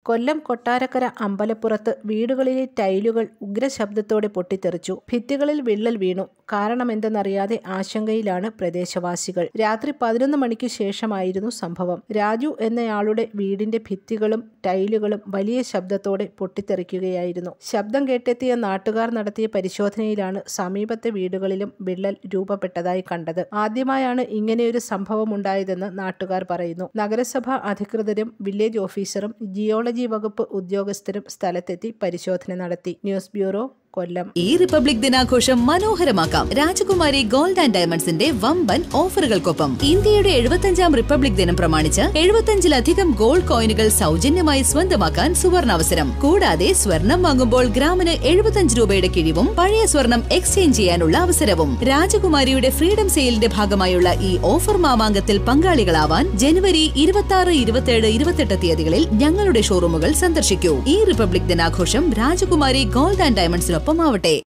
കൊല്ലം കൊട്ടാരക്കര അമ്പലപ്പുറത്ത് വീടുകളിലെ ടൈലുകൾ ഉഗ്രശബ്ദത്തോടെ പൊട്ടിത്തെറിച്ചു ഭിത്തികളിൽ വിള്ളൽ വീണു കാരണമെന്തെന്നറിയാതെ ആശങ്കയിലാണ് പ്രദേശവാസികൾ രാത്രി പതിനൊന്ന് മണിക്ക് ശേഷമായിരുന്നു സംഭവം രാജു എന്നയാളുടെ വീടിന്റെ ഭിത്തികളും ടൈലുകളും വലിയ ശബ്ദത്തോടെ പൊട്ടിത്തെറിക്കുകയായിരുന്നു ശബ്ദം കേട്ടെത്തിയ നാട്ടുകാർ നടത്തിയ പരിശോധനയിലാണ് സമീപത്തെ വീടുകളിലും വിള്ളൽ രൂപപ്പെട്ടതായി കണ്ടത് ആദ്യമായാണ് ഇങ്ങനെയൊരു സംഭവം ഉണ്ടായതെന്ന് നാട്ടുകാർ പറയുന്നു നഗരസഭ അധികൃതരും വില്ലേജ് ഓഫീസറും ജിയോളജി വകുപ്പ് ഉദ്യോഗസ്ഥരും സ്ഥലത്തെത്തി പരിശോധന നടത്തി ന്യൂസ് ബ്യൂറോ കൊല്ലം ഈ റിപ്പബ്ലിക് ദിനാഘോഷം മനോഹരമാക്കാം രാജകുമാരി ഗോൾഡ് ആൻഡ് ഡയമണ്ട്സിന്റെ വമ്പൻ ഓഫറുകൾക്കൊപ്പം ഇന്ത്യയുടെ എഴുപത്തഞ്ചാം റിപ്പബ്ലിക് ദിനം പ്രമാണിച്ച് എഴുപത്തഞ്ചിലധികം ഗോൾഡ് കോയിനുകൾ സൗജന്യമായി സ്വന്തമാക്കാൻ സുവർണാവസരം കൂടാതെ സ്വർണം വാങ്ങുമ്പോൾ ഗ്രാമിന് എഴുപത്തഞ്ച് രൂപയുടെ കിഴിവും പഴയ സ്വർണം എക്സ്ചേഞ്ച് ചെയ്യാനുള്ള അവസരവും രാജകുമാരിയുടെ ഫ്രീഡം സെയിലിന്റെ ഭാഗമായുള്ള ഈ ഓഫർ മാമാങ്കത്തിൽ പങ്കാളികളാവാൻ ജനുവരി ഇരുപത്തി ആറ് ഇരുപത്തിയേഴ് ഇരുപത്തെട്ട് തീയതികളിൽ ഞങ്ങളുടെ ഷോറൂമുകൾ സന്ദർശിക്കൂ ഈ റിപ്പബ്ലിക് ദിനാഘോഷം രാജകുമാരി ഗോൾഡ് ആൻഡ് ഡയമണ്ട്സിനൊപ്പം ആവട്ടെ